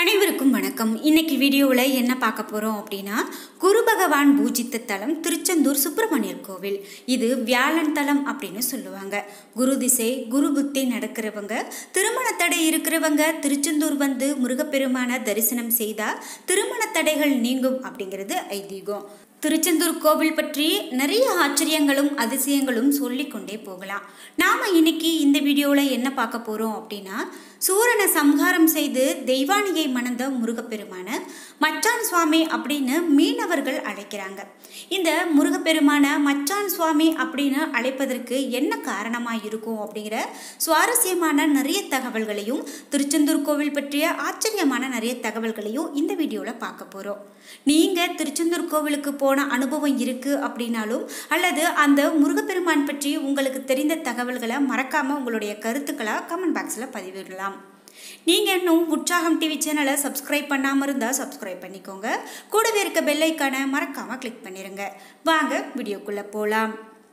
அனைவருக்கும் வணக்கம் இன்னைக்கு வீடியோவில் என்ன பார்க்க போகிறோம் அப்படின்னா குரு பகவான் பூஜித்த தலம் திருச்செந்தூர் சுப்பிரமணியர் கோவில் இது வியாழன் தலம் அப்படின்னு சொல்லுவாங்க குரு திசை குரு புத்தி நடக்கிறவங்க திருமண தடை இருக்கிறவங்க திருச்செந்தூர் வந்து முருகப்பெருமான தரிசனம் செய்தால் திருமண தடைகள் நீங்கும் அப்படிங்கிறது ஐதீகம் திருச்செந்தூர் கோவில் பற்றி நிறைய ஆச்சரியங்களும் அதிசயங்களும் சொல்லிக்கொண்டே போகலாம் நாம் இன்னைக்கு இந்த வீடியோவில் என்ன பார்க்க போகிறோம் அப்படின்னா சூரனை சம்ஹாரம் செய்து தெய்வானியை மணந்த முருகப்பெருமான மச்சான் சுவாமி அப்படின்னு மீனவர்கள் அழைக்கிறாங்க இந்த முருகப்பெருமான மச்சான் சுவாமி அப்படின்னு அழைப்பதற்கு என்ன காரணமாக இருக்கும் அப்படிங்கிற சுவாரஸ்யமான நிறைய தகவல்களையும் திருச்செந்தூர் கோவில் பற்றிய ஆச்சரியமான நிறைய தகவல்களையும் இந்த வீடியோவில் பார்க்க போகிறோம் நீங்கள் திருச்செந்தூர் கோவிலுக்கு போன அனுபவம் இருக்குது அப்படின்னாலும் அல்லது அந்த முருகப்பெருமான் பற்றி உங்களுக்கு தெரிந்த தகவல்களை மறக்காமல் உங்களுடைய கருத்துக்களை கமெண்ட் பாக்ஸில் பதிவிடலாம் நீங்கள் இன்னும் உற்சாகம் டிவி சேனலை சப்ஸ்கிரைப் பண்ணாமல் இருந்தால் சப்ஸ்கிரைப் பண்ணிக்கோங்க கூடவே இருக்க பெல்லைக்கான மறக்காமல் கிளிக் பண்ணிடுங்க வாங்க வீடியோக்குள்ளே போகலாம்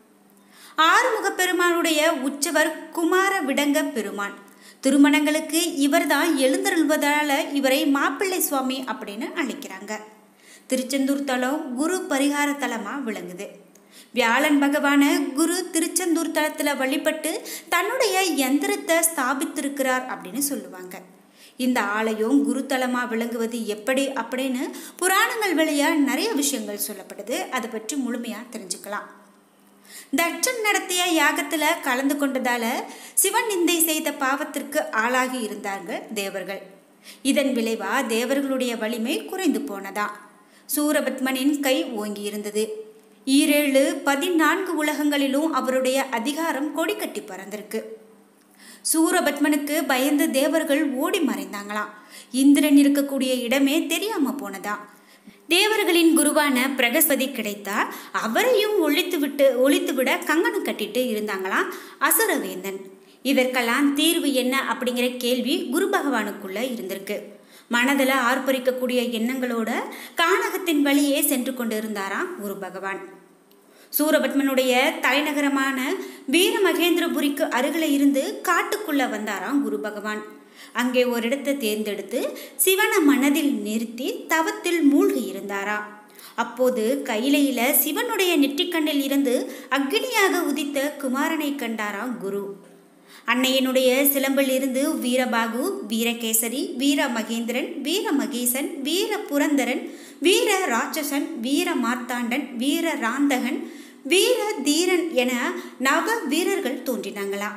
ஆறுமுக பெருமானுடைய உற்சவர் குமார விடங்க பெருமான் திருமணங்களுக்கு இவர்தான் எழுந்தருள்வதால் இவரை மாப்பிள்ளை சுவாமி அப்படின்னு அழைக்கிறாங்க திருச்செந்தூர் தலம் குரு பரிகார தலமாக விளங்குது வியாழன் பகவான குரு திருச்செந்தூர் தலத்தில் வழிபட்டு தன்னுடைய எந்திரத்தை ஸ்தாபித்திருக்கிறார் அப்படின்னு சொல்லுவாங்க இந்த ஆலயம் குருத்தலமாக விளங்குவது எப்படி அப்படின்னு புராணங்கள் வழியாக நிறைய விஷயங்கள் சொல்லப்படுது அதை பற்றி முழுமையாக தெரிஞ்சுக்கலாம் தட்சன் நடத்திய யாகத்தில் கலந்து கொண்டதால சிவன் நிந்தை செய்த பாவத்திற்கு ஆளாகி இருந்தார்கள் தேவர்கள் இதன் விளைவா தேவர்களுடைய வலிமை குறைந்து போனதா சூரபத்மனின் கை ஓங்கி இருந்தது ஈரேழு பதினான்கு உலகங்களிலும் அவருடைய அதிகாரம் கொடி கட்டி பறந்திருக்கு சூரபத்மனுக்கு பயந்து தேவர்கள் ஓடி மறைந்தாங்களாம் இந்திரன் இருக்கக்கூடிய இடமே தெரியாம போனதா தேவர்களின் குருவான பிரகஸ்பதி கிடைத்தா அவரையும் ஒழித்து விட்டு ஒழித்து விட கங்கணம் கட்டிட்டு இருந்தாங்களாம் அசுரவேந்தன் இதற்கெல்லாம் தீர்வு என்ன அப்படிங்கிற கேள்வி குரு பகவானுக்குள்ள இருந்திருக்கு மனதில் ஆர்ப்பரிக்கக்கூடிய எண்ணங்களோட கானகத்தின் வழியே சென்று கொண்டு இருந்தாராம் குரு பகவான் சூரபத்மனுடைய தலைநகரமான வீரமகேந்திரபுரிக்கு அருகில் இருந்து காட்டுக்குள்ள வந்தாராம் குரு பகவான் அங்கே ஒரு இடத்தை தேர்ந்தெடுத்து சிவனை மனதில் நிறுத்தி தவத்தில் மூழ்கி இருந்தாரா அப்போது கையிலையில சிவனுடைய நெற்றிக்கண்ணில் இருந்து அக்னியாக உதித்த குமாரனை கண்டாராம் குரு அன்னையனுடைய சிலம்பில் இருந்து வீரபாகு வீரகேசரி வீர மகேந்திரன் வீர மகேசன் வீர புரந்தரன் வீர ராட்சசன் வீர மார்த்தாண்டன் வீர ராந்தகன் வீர தீரன் என நவ வீரர்கள் தோன்றினாங்களாம்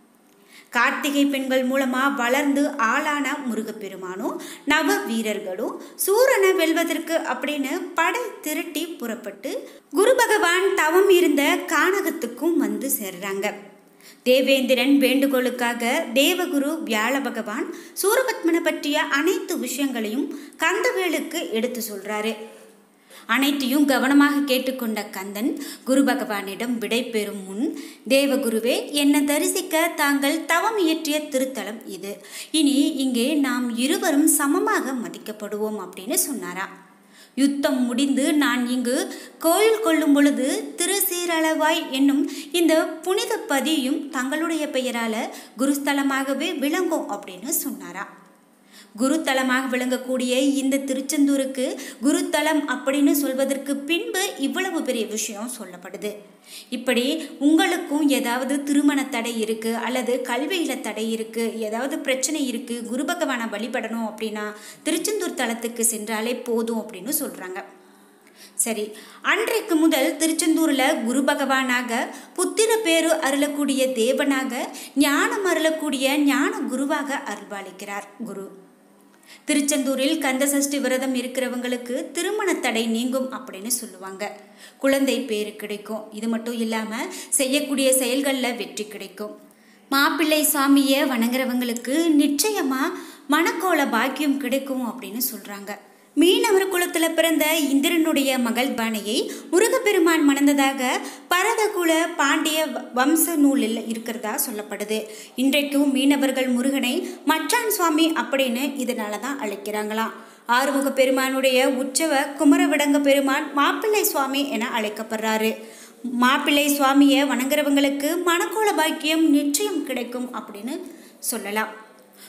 கார்த்திகை பெண்கள் மூலமா வளர்ந்து ஆளான முருகப்பெருமானும் நவ வீரர்களும் சூரனை வெல்வதற்கு அப்படின்னு படை திரட்டி புறப்பட்டு குரு பகவான் தவம் இருந்த கானகத்துக்கும் வந்து சேர்றாங்க தேவேந்திரன் வேண்டுகோளுக்காக தேவகுரு வியாழ பகவான் சூரபத்மனை பற்றிய அனைத்து விஷயங்களையும் கந்தவேலுக்கு எடுத்து சொல்றாரு அனைத்தையும் கவனமாக கேட்டுக்கொண்ட கந்தன் குரு பகவானிடம் விடை பெறும் முன் தேவகுருவே என்னை தரிசிக்க தாங்கள் தவம் இயற்றிய திருத்தலம் இது இனி இங்கே நாம் இருவரும் சமமாக மதிக்கப்படுவோம் அப்படின்னு சொன்னாரா யுத்தம் முடிந்து நான் இங்கு கோயில் கொள்ளும் பொழுது திருசீரளவாய் என்னும் இந்த புனித பதியும் தங்களுடைய பெயரால குருஸ்தலமாகவே விளங்கும் அப்படின்னு சொன்னாரா குருத்தலமாக விளங்கக்கூடிய இந்த திருச்செந்தூருக்கு குருத்தலம் அப்படின்னு சொல்வதற்கு பின்பு இவ்வளவு பெரிய விஷயம் சொல்லப்படுது இப்படி உங்களுக்கும் ஏதாவது திருமண தடை இருக்கு அல்லது கல்வியில தடை இருக்கு ஏதாவது பிரச்சனை இருக்கு குரு பகவானை வழிபடணும் அப்படின்னா திருச்செந்தூர் தலத்துக்கு சென்றாலே போதும் அப்படின்னு சொல்றாங்க சரி அன்றைக்கு முதல் திருச்செந்தூரில் குரு பகவானாக புத்திர பேரு அருளக்கூடிய தேவனாக ஞானம் அருளக்கூடிய ஞான குருவாக அருள்பாலிக்கிறார் குரு திருச்செந்தூரில் கந்த சஷ்டி விரதம் இருக்கிறவங்களுக்கு திருமண தடை நீங்கும் அப்படின்னு சொல்லுவாங்க குழந்தை பேரு கிடைக்கும் இது மட்டும் இல்லாமல் செய்யக்கூடிய செயல்களில் வெற்றி கிடைக்கும் மாப்பிள்ளை சாமியை வணங்குறவங்களுக்கு நிச்சயமாக மணக்கோல பாக்கியம் கிடைக்கும் அப்படின்னு சொல்கிறாங்க மீனவர் குலத்தில் பிறந்த இந்திரனுடைய மகள் பானையை முருகப்பெருமான் மணந்ததாக பரதகுல பாண்டிய வம்ச நூலில் இருக்கிறதா சொல்லப்படுது இன்றைக்கும் மீனவர்கள் முருகனை மச்சான் சுவாமி அப்படின்னு இதனால தான் அழைக்கிறாங்களாம் ஆறுமுக பெருமானுடைய உற்சவ குமரவிடங்க பெருமான் மாப்பிள்ளை சுவாமி என அழைக்கப்படுறாரு மாப்பிள்ளை சுவாமியை வணங்குறவங்களுக்கு மணக்கோல பாக்கியம் நிச்சயம் கிடைக்கும் அப்படின்னு சொல்லலாம்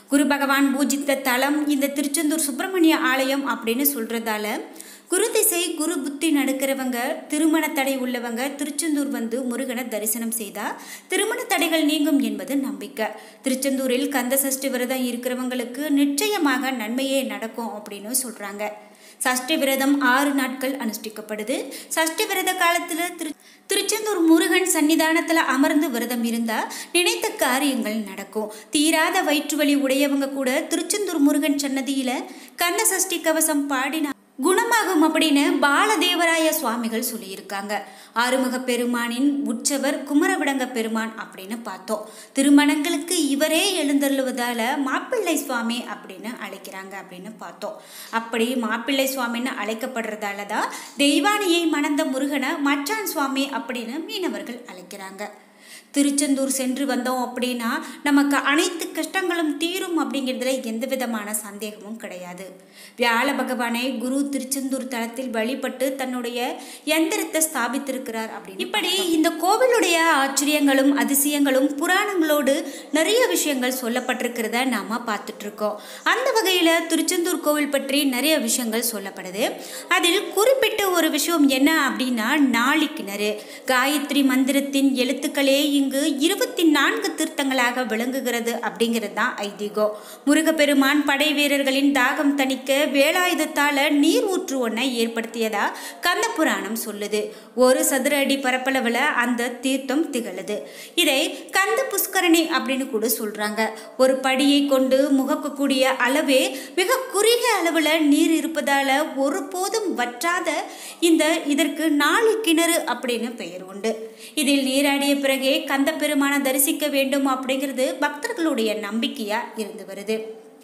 குரு பகவான் பூஜித்த தலம் இந்த திருச்செந்தூர் சுப்பிரமணிய ஆலயம் அப்படின்னு சொல்கிறதால குரு திசை குரு புத்தி நடக்கிறவங்க திருமண தடை உள்ளவங்க திருச்செந்தூர் வந்து முருகனை தரிசனம் செய்தால் திருமண தடைகள் நீங்கும் என்பது நம்பிக்கை திருச்செந்தூரில் கந்த சஷ்டி விரதம் இருக்கிறவங்களுக்கு நிச்சயமாக நன்மையே நடக்கும் அப்படின்னு சொல்கிறாங்க சஷ்டி விரதம் ஆறு நாட்கள் அனுஷ்டிக்கப்படுது சஷ்டி விரத காலத்தில் திரு திருச்செந்தூர் முருகன் சன்னிதானத்தில் அமர்ந்து விரதம் இருந்தால் நினைத்த காரியங்கள் நடக்கும் தீராத வயிற்று வலி உடையவங்க கூட திருச்செந்தூர் முருகன் சன்னதியில் கந்த சஷ்டி கவசம் பாடினா குணமாகும் அப்படின்னு பாலதேவராய சுவாமிகள் சொல்லியிருக்காங்க ஆறுமுக பெருமானின் உற்சவர் குமரவிடங்க பெருமான் அப்படின்னு பார்த்தோம் திருமணங்களுக்கு இவரே எழுந்தருளுவதால மாப்பிள்ளை சுவாமி அப்படின்னு அழைக்கிறாங்க அப்படின்னு பார்த்தோம் அப்படி மாப்பிள்ளை சுவாமின்னு அழைக்கப்படுறதால தான் தெய்வானியை மணந்த முருகனை மச்சான் சுவாமி அப்படின்னு மீனவர்கள் அழைக்கிறாங்க திருச்செந்தூர் சென்று வந்தோம் அப்படின்னா நமக்கு அனைத்து கஷ்டங்களும் தீரும் அப்படிங்கிறதுல எந்த விதமான சந்தேகமும் கிடையாது வியாழ பகவானை குரு திருச்செந்தூர் தலத்தில் வழிபட்டு தன்னுடைய எந்திரத்தை ஸ்தாபித்திருக்கிறார் அப்படின்னு இப்படி இந்த கோவிலுடைய ஆச்சரியங்களும் அதிசயங்களும் புராணங்களோடு நிறைய விஷயங்கள் சொல்லப்பட்டிருக்கிறத நாம பார்த்துட்டு இருக்கோம் அந்த வகையில் திருச்செந்தூர் கோவில் பற்றி நிறைய விஷயங்கள் சொல்லப்படுது அதில் குறிப்பிட்ட ஒரு விஷயம் என்ன அப்படின்னா நாளி கிணறு காயத்ரி மந்திரத்தின் எழுத்துக்களே இங்கு இருபத்தி நான்கு தீர்த்தங்களாக விளங்குகிறது அப்படிங்கிறது தான் ஐதீகம் முருகப்பெருமான் படை வீரர்களின் தாகம் தணிக்க வேலாயுதத்தால நீர் ஊற்று ஒன்றை ஏற்படுத்தியதா கந்த புராணம் சொல்லுது ஒரு சதுர அடி பரப்பளவில் அந்த தீர்த்தம் திகழுது இதை கந்த புஷ்கரணி அப்படின்னு கூட சொல்றாங்க ஒரு படியை கொண்டு முகக்கக்கூடிய அளவே மிக குறுகிய அளவில் நீர் இருப்பதால ஒருபோதும் வற்றாத இந்த இதற்கு நாலு கிணறு அப்படின்னு பெயர் உண்டு இதில் நீராடிய பிறகே கந்த பெருமான தரிசிக்க வேண்டும் அப்படிங்கிறது பக்தர்களுடைய நம்பிக்கையா இருந்து வருது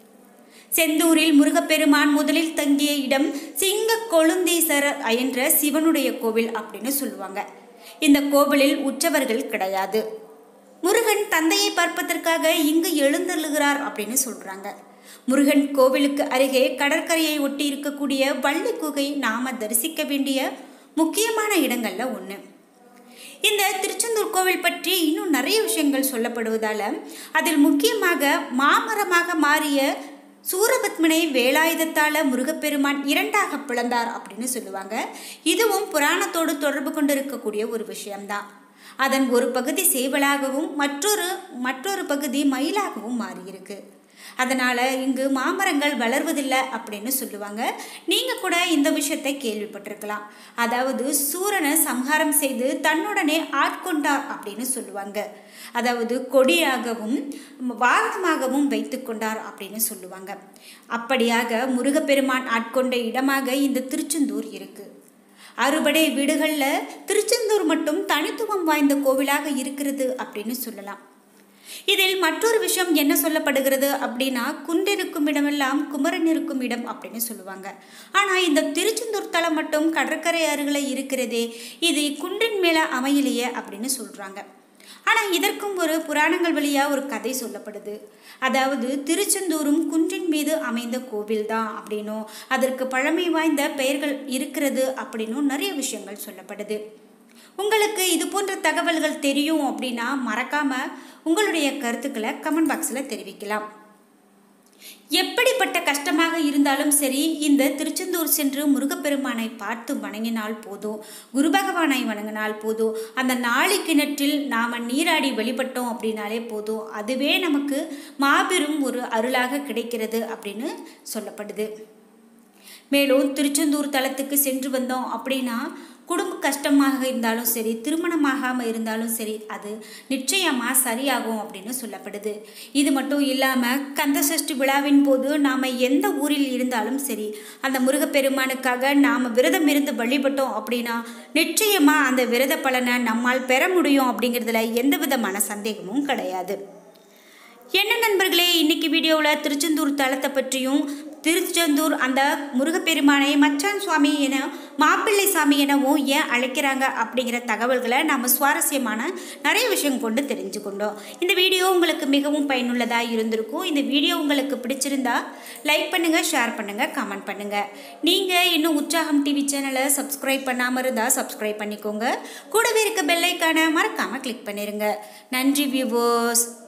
செந்தூரில் முருகப்பெருமான் முதலில் தங்கிய இடம் சிங்க கொழுந்தீசரர் என்ற சிவனுடைய கோவில் அப்படின்னு சொல்லுவாங்க இந்த கோவிலில் உற்சவர்கள் கிடையாது முருகன் தந்தையை பார்ப்பதற்காக இங்கு எழுந்தருளுகிறார் அப்படின்னு சொல்றாங்க முருகன் கோவிலுக்கு அருகே கடற்கரையை ஒட்டி இருக்கக்கூடிய வள்ளி குகை நாம தரிசிக்க வேண்டிய முக்கியமான இடங்கள்ல ஒன்று இந்த திருச்செந்தூர் கோவில் பற்றி இன்னும் நிறைய விஷயங்கள் சொல்லப்படுவதால அதில் முக்கியமாக மாமரமாக மாறிய சூரபத்மனை வேலாயுதத்தால முருகப்பெருமான் இரண்டாக பிளந்தார் அப்படின்னு சொல்லுவாங்க இதுவும் புராணத்தோடு தொடர்பு கொண்டு இருக்கக்கூடிய ஒரு விஷயம்தான் அதன் ஒரு பகுதி சேவலாகவும் மற்றொரு மற்றொரு பகுதி மயிலாகவும் மாறியிருக்கு அதனால் இங்கு மாமரங்கள் வளர்வதில்லை அப்படின்னு சொல்லுவாங்க நீங்கள் கூட இந்த விஷயத்தை கேள்விப்பட்டிருக்கலாம் அதாவது சூரனை சம்ஹாரம் செய்து தன்னுடனே ஆட்கொண்டார் அப்படின்னு சொல்லுவாங்க அதாவது கொடியாகவும் வாகனமாகவும் வைத்து கொண்டார் அப்படின்னு சொல்லுவாங்க அப்படியாக முருகப்பெருமான் ஆட்கொண்ட இடமாக இந்த திருச்செந்தூர் இருக்குது அறுபடை வீடுகளில் திருச்செந்தூர் மட்டும் தனித்துவம் வாய்ந்த கோவிலாக இருக்கிறது அப்படின்னு சொல்லலாம் இதில் மற்றொரு விஷயம் என்ன சொல்லப்படுகிறது அப்படின்னா குன்றிருக்கும் இடமெல்லாம் குமரன் இருக்கும் இடம் அப்படின்னு சொல்லுவாங்க ஆனால் இந்த திருச்செந்தூர் தலம் மட்டும் கடற்கரை அருகில் இருக்கிறதே இது குன்றின் மேலே அமையலையே அப்படின்னு சொல்கிறாங்க ஆனால் இதற்கும் ஒரு புராணங்கள் வழியாக ஒரு கதை சொல்லப்படுது அதாவது திருச்செந்தூரும் குன்றின் மீது அமைந்த கோவில் தான் அப்படின்னும் அதற்கு பழமை வாய்ந்த பெயர்கள் இருக்கிறது அப்படின்னும் நிறைய விஷயங்கள் சொல்லப்படுது உங்களுக்கு இது போன்ற தகவல்கள் தெரியும் அப்படின்னா மறக்காம உங்களுடைய கருத்துக்களை கமெண்ட் பாக்ஸில் தெரிவிக்கலாம் எப்படிப்பட்ட கஷ்டமாக இருந்தாலும் சரி இந்த திருச்செந்தூர் சென்று முருகப்பெருமானை பார்த்து வணங்கினால் போதும் குரு பகவானை வணங்கினால் போதும் அந்த நாளை கிணற்றில் நாம் நீராடி வழிபட்டோம் அப்படின்னாலே போதும் அதுவே நமக்கு மாபெரும் ஒரு அருளாக கிடைக்கிறது அப்படின்னு சொல்லப்படுது மேலும் திருச்செந்தூர் தலத்துக்கு சென்று வந்தோம் அப்படின்னா குடும்ப கஷ்டமாக இருந்தாலும் சரி திருமணமாகாமல் இருந்தாலும் சரி அது நிச்சயமாக சரியாகும் அப்படின்னு சொல்லப்படுது இது மட்டும் இல்லாமல் கந்த சஷ்டி விழாவின் போது நாம் எந்த ஊரில் இருந்தாலும் சரி அந்த முருகப்பெருமானுக்காக நாம் விரதம் இருந்து வழிபட்டோம் அப்படின்னா நிச்சயமாக அந்த விரத பலனை நம்மால் பெற முடியும் அப்படிங்கிறதுல எந்த விதமான சந்தேகமும் கிடையாது என்ன நண்பர்களே இன்னைக்கு வீடியோவில் திருச்செந்தூர் தலத்தை பற்றியும் திருச்செந்தூர் அந்த முருகப்பெருமானை மச்சான் சுவாமி என மாப்பிள்ளை சாமி எனவும் ஏன் அழைக்கிறாங்க அப்படிங்கிற தகவல்களை நம்ம சுவாரஸ்யமான நிறைய விஷயம் கொண்டு தெரிஞ்சுக்கொண்டோம் இந்த வீடியோ உங்களுக்கு மிகவும் பயனுள்ளதாக இருந்திருக்கும் இந்த வீடியோ உங்களுக்கு பிடிச்சிருந்தா லைக் பண்ணுங்கள் ஷேர் பண்ணுங்கள் கமெண்ட் பண்ணுங்கள் நீங்கள் இன்னும் உற்சாகம் டிவி சேனலை சப்ஸ்கிரைப் பண்ணாமல் இருந்தால் சப்ஸ்கிரைப் பண்ணிக்கோங்க கூடவே இருக்க பெல்லைக்கான மறக்காமல் கிளிக் பண்ணிடுங்க நன்றி வியூவர்ஸ்